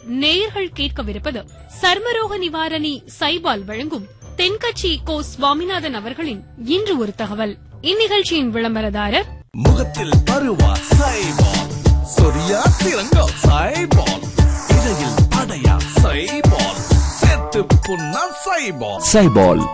நேயர்கள் கேட்கவிருப்பது சர்மரோக நிவாரணி சைபால் வழங்கும் தென்கட்சி கோ சுவாமிநாதன் அவர்களின் இன்று ஒரு தகவல் இந்நிகழ்ச்சியின் விளம்பரதாரர் முகத்தில் பருவா சைபால் சொரியா சிறங்கோ சைபால் இடையில் அடையா சைபால் செத்து புண்ணா சைபால் சைபால்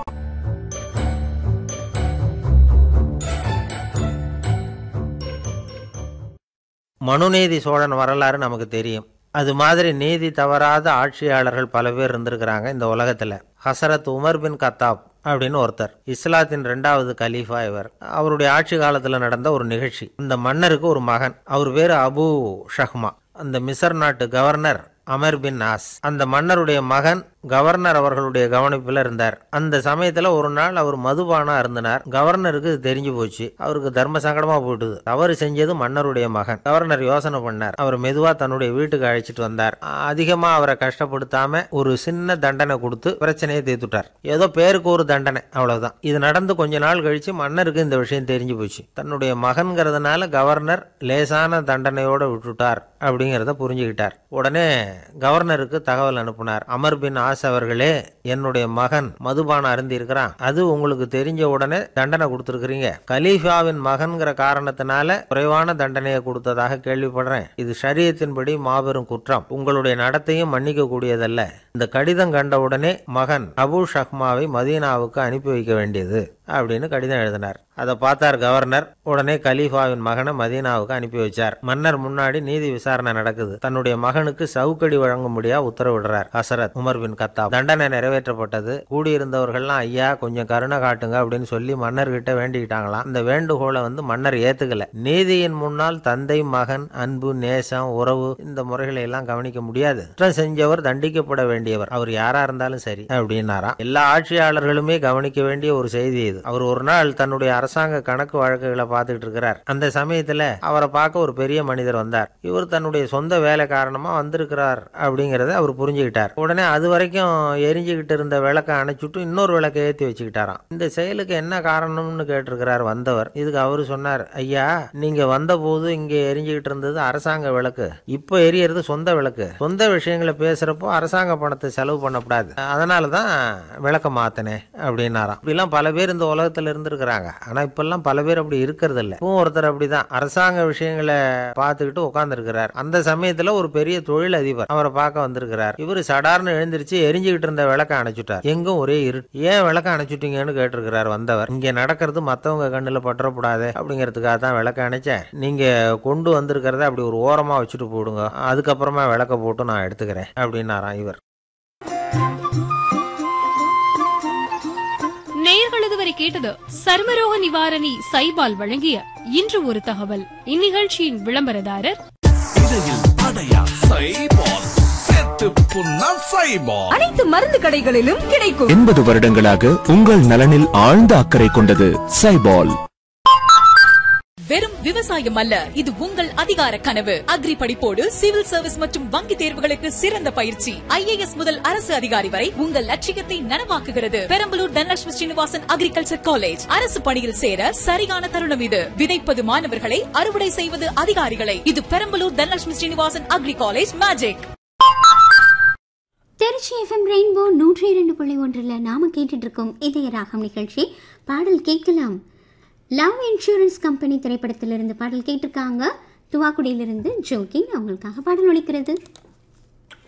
மனுநீதி சோழன் வரலாறு நமக்கு தெரியும் அது மாதிரி நீதி தவறாத ஆட்சியாளர்கள் பல பேர் இருந்திருக்கிறாங்க இந்த உலகத்துல ஹசரத் உமர் பின் கத்தாப் அப்படின்னு ஒருத்தர் இஸ்லாத்தின் ரெண்டாவது கலீஃபா இவர் அவருடைய ஆட்சி காலத்துல நடந்த ஒரு நிகழ்ச்சி இந்த மன்னருக்கு ஒரு மகன் அவர் பேரு அபு ஷஹ்மா அந்த மிசர் நாட்டு கவர்னர் அமர் பின் நாஸ் அந்த மன்னருடைய மகன் கவர்னர் அவர்களுடைய கவனிப்பில் இருந்தார் அந்த சமயத்துல ஒரு நாள் அவர் மதுபானா இருந்தனார் கவர்னருக்கு இது தெரிஞ்சு போச்சு அவருக்கு தர்ம சங்கடமா போயிட்டுது தவறு செஞ்சது மன்னருடைய மகன் கவர்னர் யோசனை பண்ணார் அவர் மெதுவா தன்னுடைய வீட்டுக்கு அழைச்சிட்டு வந்தார் அதிகமா அவரை கஷ்டப்படுத்தாம ஒரு சின்ன தண்டனை கொடுத்து பிரச்சனையை தீர்த்துட்டார் ஏதோ பேருக்கு ஒரு தண்டனை அவ்வளவுதான் இது நடந்து கொஞ்ச நாள் கழிச்சு மன்னருக்கு இந்த விஷயம் தெரிஞ்சு போச்சு தன்னுடைய மகன்கிறதுனால கவர்னர் லேசான தண்டனையோட விட்டுட்டார் அப்படிங்கிறத புரிஞ்சுக்கிட்டார் உடனே கவர்னருக்கு தகவல் அனுப்புனார் அமர் பின் ஆஸ் அவர்களே என்னுடைய மகன் மதுபானம் அருந்தி இருக்கிறான் அது உங்களுக்கு தெரிஞ்ச உடனே தண்டனை கொடுத்துருக்கிறீங்க கலீஃபாவின் மகன்கிற காரணத்தினால குறைவான தண்டனையை கொடுத்ததாக கேள்விப்படுறேன் இது ஷரியத்தின்படி மாபெரும் குற்றம் உங்களுடைய நடத்தையும் மன்னிக்க கூடியதல்ல இந்த கடிதம் கண்ட உடனே மகன் அபு ஷஹ்மாவை மதீனாவுக்கு அனுப்பி வைக்க வேண்டியது அப்படின்னு கடிதம் எழுதினார் அதை பார்த்தார் கவர்னர் உடனே கலீஃபாவின் மகனை மதீனாவுக்கு அனுப்பி வச்சார் மன்னர் முன்னாடி நீதி விசாரணை நடக்குது தன்னுடைய மகனுக்கு சவுக்கடி வழங்கும்படியா உத்தரவிடுறார் ஹசரத் உமர் பின் கத்தாப் தண்டனை நிறைவேற்றப்பட்டது கூடியிருந்தவர்கள்லாம் ஐயா கொஞ்சம் கருணை காட்டுங்க அப்படின்னு சொல்லி மன்னர்கிட்ட வேண்டிக்கிட்டாங்களாம் இந்த வேண்டுகோளை வந்து மன்னர் ஏத்துக்கல நீதியின் முன்னால் தந்தை மகன் அன்பு நேசம் உறவு இந்த முறைகளை எல்லாம் கவனிக்க முடியாது குற்றம் செஞ்சவர் தண்டிக்கப்பட வேண்டியவர் அவர் யாரா இருந்தாலும் சரி அப்படின்னாராம் எல்லா ஆட்சியாளர்களுமே கவனிக்க வேண்டிய ஒரு செய்தி இது அவர் ஒரு நாள் தன்னுடைய அரசாங்க கணக்கு வழக்குகளை பார்த்துட்டு இருக்கிறார் அந்த சமயத்துல அவரை பார்க்க ஒரு பெரிய மனிதர் வந்தார் இவர் தன்னுடைய சொந்த வேலை காரணமா வந்திருக்கிறார் அப்படிங்கறத அவர் புரிஞ்சுக்கிட்டார் உடனே அது வரைக்கும் எரிஞ்சுக்கிட்டு இருந்த விளக்கை அணைச்சுட்டு இன்னொரு விளக்கை ஏத்தி வச்சுக்கிட்டாராம் இந்த செயலுக்கு என்ன காரணம்னு கேட்டிருக்கிறார் வந்தவர் இதுக்கு அவரு சொன்னார் ஐயா நீங்க வந்த போது இங்க எரிஞ்சுக்கிட்டு இருந்தது அரசாங்க விளக்கு இப்போ எரியறது சொந்த விளக்கு சொந்த விஷயங்களை பேசுறப்போ அரசாங்க பணத்தை செலவு பண்ணக்கூடாது அதனாலதான் விளக்க மாத்தினேன் அப்படின்னாராம் இப்படிலாம் பல பேர் இந்த உலகத்துல இருந்திருக்கிறாங்க ஆனா இப்பெல்லாம் பல பேர் அப்படி இருக்கிறது இல்ல இப்பவும் ஒருத்தர் அப்படிதான் அரசாங்க விஷயங்களை பார்த்துக்கிட்டு உட்கார்ந்து இருக்கிறார் அந்த சமயத்துல ஒரு பெரிய தொழில் அதிபர் அவரை பார்க்க வந்திருக்கிறார் இவரு சடார்னு எழுந்திருச்சு எரிஞ்சுக்கிட்டு இருந்த விளக்க அணைச்சுட்டார் எங்கும் ஒரே இரு ஏன் விளக்க அணைச்சுட்டீங்கன்னு கேட்டிருக்கிறார் வந்தவர் இங்க நடக்கிறது மத்தவங்க கண்ணுல பற்றக்கூடாது அப்படிங்கிறதுக்காக தான் விளக்க அணைச்சேன் நீங்க கொண்டு வந்திருக்கிறத அப்படி ஒரு ஓரமா வச்சுட்டு போடுங்க அதுக்கப்புறமா விளக்க போட்டு நான் எடுத்துக்கிறேன் அப்படின்னாராம் இவர் நேயர்கள் இதுவரை கேட்டது சர்மரோக நிவாரணி சைபால் வழங்கிய இன்று ஒரு தகவல் இந்நிகழ்ச்சியின் விளம்பரதாரர் இடையில் அடையா சைபால் செத்து புண்ணா சைபால் அனைத்து மருந்து கடைகளிலும் கிடைக்கும் எண்பது வருடங்களாக உங்கள் நலனில் ஆழ்ந்த அக்கறை கொண்டது சைபால் வெறும் விவசாயம் அல்ல இது உங்கள் அதிகார கனவு அக்ரி படிப்போடு சிவில் சர்வீஸ் மற்றும் வங்கி தேர்வுகளுக்கு சிறந்த பயிற்சி ஐஏஎஸ் முதல் அரசு அதிகாரி வரை உங்கள் லட்சியத்தை நனவாக்குகிறது பெரம்பலூர் தனலட்சுமி ஸ்ரீனிவாசன் அக்ரிகல்ச்சர் காலேஜ் அரசு பணியில் சேர சரியான தருணம் இது விதைப்பது மாணவர்களை அறுவடை செய்வது அதிகாரிகளை இது Perambalur Dhanalakshmi Srinivasan agri college magic Trichy FM rainbow நூற்றி இரண்டு புள்ளி ஒன்றில் நாம கேட்டுட்டு இருக்கோம் இதய ராகம் நிகழ்ச்சி பாடல் கேட்கலாம் லவ் இன்சூரன்ஸ் கம்பெனி திரைப்படத்திலிருந்து பாடல் கேட்டிருக்காங்க துவாக்குடியிலிருந்து ஜோக்கிங் அவங்களுக்காக பாடல் ஒலிக்கிறது